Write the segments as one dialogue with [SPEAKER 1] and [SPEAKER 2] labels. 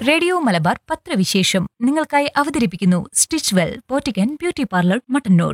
[SPEAKER 1] radio Malabar പത്രവിശേഷം നിങ്ങൾക്കായി അവതരിപ്പിക്കുന്നു സ്റ്റിച്ച് വെൽ പോറ്റിക്കൻ ബ്യൂട്ടി പാർലർ മട്ടന്നൂർ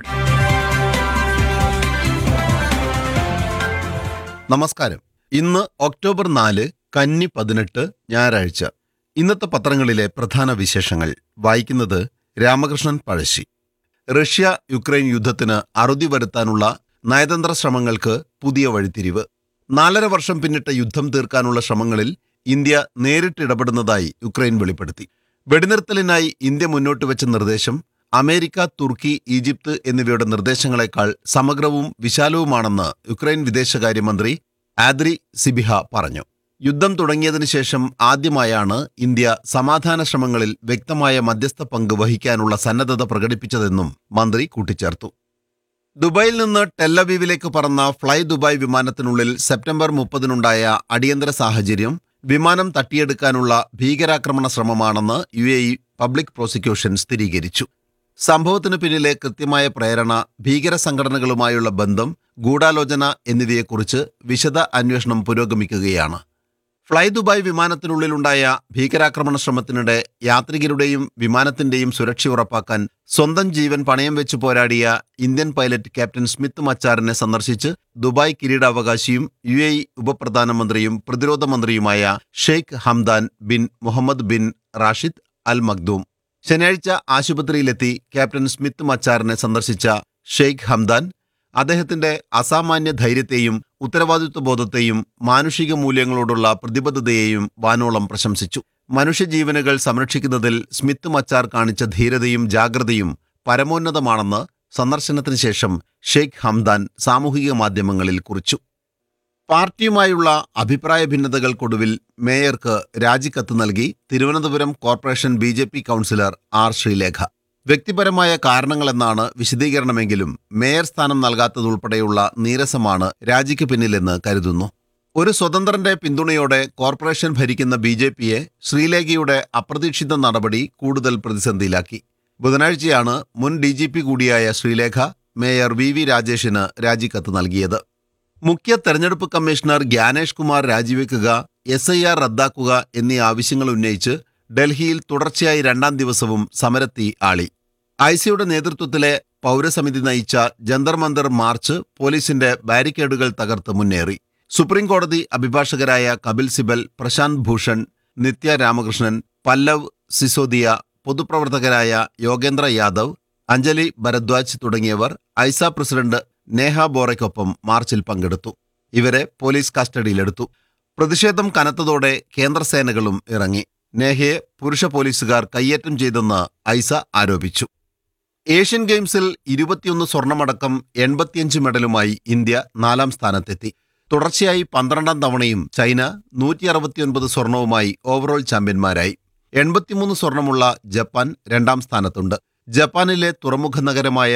[SPEAKER 2] നമസ്കാരം ഇന്ന് ഒക്ടോബർ നാല് കന്നി പതിനെട്ട് ഞായറാഴ്ച ഇന്നത്തെ പത്രങ്ങളിലെ പ്രധാന വിശേഷങ്ങൾ വായിക്കുന്നത് രാമകൃഷ്ണൻ പഴശ്ശി റഷ്യ യുക്രൈൻ യുദ്ധത്തിന് അറുതി വരുത്താനുള്ള നയതന്ത്ര ശ്രമങ്ങൾക്ക് പുതിയ വഴിത്തിരിവ് നാലര വർഷം പിന്നിട്ട യുദ്ധം തീർക്കാനുള്ള ശ്രമങ്ങളിൽ ഇന്ത്യ നേരിട്ടിടപെടുന്നതായി യുക്രൈൻ വെളിപ്പെടുത്തി വെടിനിർത്തലിനായി ഇന്ത്യ മുന്നോട്ട് വെച്ച നിർദ്ദേശം അമേരിക്ക തുർക്കി ഈജിപ്ത് എന്നിവയുടെ നിർദ്ദേശങ്ങളെക്കാൾ സമഗ്രവും വിശാലവുമാണെന്ന് യുക്രൈൻ വിദേശകാര്യമന്ത്രി ആദ്രി സിബിഹ പറഞ്ഞു യുദ്ധം തുടങ്ങിയതിനു ശേഷം ആദ്യമായാണ് ഇന്ത്യ സമാധാന ശ്രമങ്ങളിൽ വ്യക്തമായ മധ്യസ്ഥ പങ്ക് വഹിക്കാനുള്ള സന്നദ്ധത പ്രകടിപ്പിച്ചതെന്നും മന്ത്രി കൂട്ടിച്ചേർത്തു ദുബായിൽ നിന്ന് ടെല്ലവീവിലേക്ക് പറന്ന ഫ്ലൈ ദുബായ് വിമാനത്തിനുള്ളിൽ സെപ്റ്റംബർ മുപ്പതിനുണ്ടായ അടിയന്തര സാഹചര്യം വിമാനം തട്ടിയെടുക്കാനുള്ള ഭീകരാക്രമണ ശ്രമമാണെന്ന് U A E public prosecution സ്ഥിരീകരിച്ചു സംഭവത്തിനു പിന്നിലെ കൃത്യമായ പ്രേരണ ഭീകര സംഘടനകളുമായുള്ള ബന്ധം ഗൂഢാലോചന എന്നിവയെക്കുറിച്ച് വിശദ അന്വേഷണം പുരോഗമിക്കുകയാണ് ഫ്ലൈ ദുബായ് വിമാനത്തിനുള്ളിലുണ്ടായ ഭീകരാക്രമണ ശ്രമത്തിനിടെ യാത്രികരുടെയും വിമാനത്തിന്റെയും സുരക്ഷ ഉറപ്പാക്കാൻ സ്വന്തം ജീവൻ പണയം വെച്ച് പോരാടിയ ഇന്ത്യൻ പൈലറ്റ് ക്യാപ്റ്റൻ സ്മിത്ത് മച്ചാറിനെ സന്ദർശിച്ച് ദുബായ് കിരീടാവകാശിയും യു എ ഇ ഉപപ്രധാനമന്ത്രിയും പ്രതിരോധ മന്ത്രിയുമായ Sheikh Hamdan bin Mohammed bin Rashid Al Maktoum ശനിയാഴ്ച ആശുപത്രിയിലെത്തി ക്യാപ്റ്റൻ സ്മിത്ത് മച്ചാറിനെ സന്ദർശിച്ച ഷെയ്ഖ് ഹംദാൻ അദ്ദേഹത്തിന്റെ അസാമാന്യ ധൈര്യത്തെയും ഉത്തരവാദിത്വബോധത്തെയും മാനുഷിക മൂല്യങ്ങളോടുള്ള പ്രതിബദ്ധതയെയും വാനോളം പ്രശംസിച്ചു മനുഷ്യജീവനുകൾ സംരക്ഷിക്കുന്നതിൽ സ്മിത്ത് മച്ചാർ കാണിച്ച ധീരതയും ജാഗ്രതയും പരമോന്നതമാണെന്ന് സന്ദർശനത്തിന് ശേഷം ഷെയ്ഖ് ഹംദാൻ സാമൂഹിക മാധ്യമങ്ങളിൽ കുറിച്ചു പാർട്ടിയുമായുള്ള അഭിപ്രായ ഭിന്നതകൾക്കൊടുവിൽ മേയർക്ക് രാജിക്കത്ത് നൽകി Thiruvananthapuram corporation B J P councillor R Sreelekha വ്യക്തിപരമായ കാരണങ്ങളെന്നാണ് വിശദീകരണമെങ്കിലും മേയർ സ്ഥാനം നൽകാത്തതുൾപ്പെടെയുള്ള നീരസമാണ് രാജിക്ക് പിന്നിലെന്ന് കരുതുന്നു ഒരു സ്വതന്ത്രന്റെ പിന്തുണയോടെ കോർപ്പറേഷൻ ഭരിക്കുന്ന ബി ജെ പിയെ ശ്രീലേഖയുടെ അപ്രതീക്ഷിത നടപടി കൂടുതൽ പ്രതിസന്ധിയിലാക്കി ബുധനാഴ്ചയാണ് മുൻ ഡി ജി പി കൂടിയായ ശ്രീലേഖ മേയർ വി വി രാജേഷിന് രാജിക്കത്ത് നൽകിയത് മുഖ്യ തെരഞ്ഞെടുപ്പ് കമ്മീഷണർ ഗ്യാനേഷ് കുമാർ രാജിവെക്കുക എസ് ഐ ആർ റദ്ദാക്കുക എന്നീ ആവശ്യങ്ങൾ ഉന്നയിച്ച് ഡൽഹിയിൽ തുടർച്ചയായി രണ്ടാം ദിവസവും സമരത്തി ആളി ഐസിയുടെ നേതൃത്വത്തിലെ പൗരസമിതി നയിച്ച ജന്തർ മന്ദർ മാർച്ച് പോലീസിന്റെ ബാരിക്കേഡുകൾ തകർത്ത് മുന്നേറി സുപ്രീം കോടതി അഭിഭാഷകരായ കപിൽ സിബൽ പ്രശാന്ത് ഭൂഷൺ നിത്യ രാമകൃഷ്ണൻ പല്ലവ് സിസോദിയ പൊതുപ്രവർത്തകരായ യോഗേന്ദ്ര യാദവ് അഞ്ജലി ഭരദ്വാജ് തുടങ്ങിയവർ ഐസ പ്രസിഡന്റ് നേഹ ബോറയ്ക്കൊപ്പം മാർച്ചിൽ പങ്കെടുത്തു ഇവരെ പോലീസ് കസ്റ്റഡിയിലെടുത്തു പ്രതിഷേധം കനത്തതോടെ കേന്ദ്രസേനകളും ഇറങ്ങി നേഹയെ പുരുഷ പോലീസുകാർ കയ്യേറ്റം ചെയ്തെന്ന് ഐസ ആരോപിച്ചു ഏഷ്യൻ ഗെയിംസിൽ ഇരുപത്തിയൊന്ന് സ്വർണമടക്കം എൺപത്തിയഞ്ച് മെഡലുമായി ഇന്ത്യ നാലാം സ്ഥാനത്തെത്തി തുടർച്ചയായി പന്ത്രണ്ടാം തവണയും ചൈന നൂറ്റി അറുപത്തിയൊൻപത് സ്വർണവുമായി ഓവറോൾ ചാമ്പ്യന്മാരായി എൺപത്തിമൂന്ന് സ്വർണമുള്ള ജപ്പാൻ രണ്ടാം സ്ഥാനത്തുണ്ട് ജപ്പാനിലെ തുറമുഖ നഗരമായ